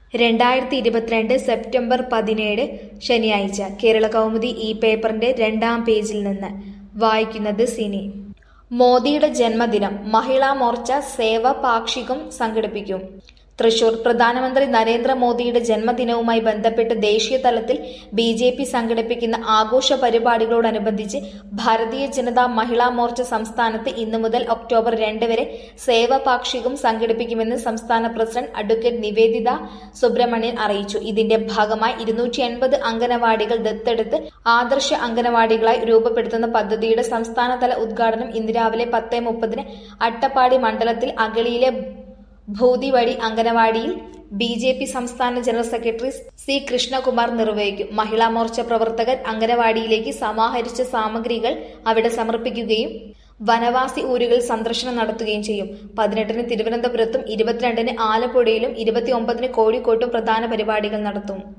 രണ്ടായിരത്തി ഇരുപത്തിരണ്ട് സെപ്റ്റംബർ പതിനേഴ് ശനിയാഴ്ച കേരള കൗമുദി ഈ പേപ്പറിന്റെ രണ്ടാം പേജിൽ നിന്ന് വായിക്കുന്നത് സിനി മോദിയുടെ ജന്മദിനം മഹിളാ മോർച്ച സേവ പാക്ഷികം സംഘടിപ്പിക്കും തൃശൂർ പ്രധാനമന്ത്രി നരേന്ദ്രമോദിയുടെ ജന്മദിനവുമായി ബന്ധപ്പെട്ട് ദേശീയ തലത്തിൽ ബി ജെ പി സംഘടിപ്പിക്കുന്ന ആഘോഷ പരിപാടികളോടനുബന്ധിച്ച് ഭാരതീയ ജനതാ മഹിളാ മോർച്ച സംസ്ഥാനത്ത് ഇന്നു മുതൽ ഒക്ടോബർ രണ്ട് വരെ സേവ പാക്ഷികം സംഘടിപ്പിക്കുമെന്ന് സംസ്ഥാന പ്രസിഡന്റ് അഡ്വക്കേറ്റ് നിവേദിത സുബ്രഹ്മണ്യൻ അറിയിച്ചു ഇതിന്റെ ഭാഗമായി ഇരുന്നൂറ്റി എൺപത് അംഗനവാടികൾ ദത്തെടുത്ത് ആദർശ അംഗനവാടികളായി രൂപപ്പെടുത്തുന്ന പദ്ധതിയുടെ സംസ്ഥാനതല ഉദ്ഘാടനം ഇന്ന് രാവിലെ പത്ത് മുപ്പതിന് അട്ടപ്പാടി മണ്ഡലത്തിൽ അഗളിയിലെ ഭൂതിവടി അംഗനവാടിയിൽ ബി ജെ പി സംസ്ഥാന ജനറൽ സെക്രട്ടറി സി കൃഷ്ണകുമാർ നിർവഹിക്കും മഹിളാ മോർച്ച പ്രവർത്തകർ അംഗനവാടിയിലേക്ക് സമാഹരിച്ച സാമഗ്രികൾ അവിടെ സമർപ്പിക്കുകയും വനവാസി ഊരുകളിൽ സന്ദർശനം നടത്തുകയും ചെയ്യും പതിനെട്ടിന് തിരുവനന്തപുരത്തും ഇരുപത്തിരണ്ടിന് ആലപ്പുഴയിലും ഇരുപത്തിയൊമ്പതിന് കോഴിക്കോട്ടും പ്രധാന പരിപാടികൾ നടത്തും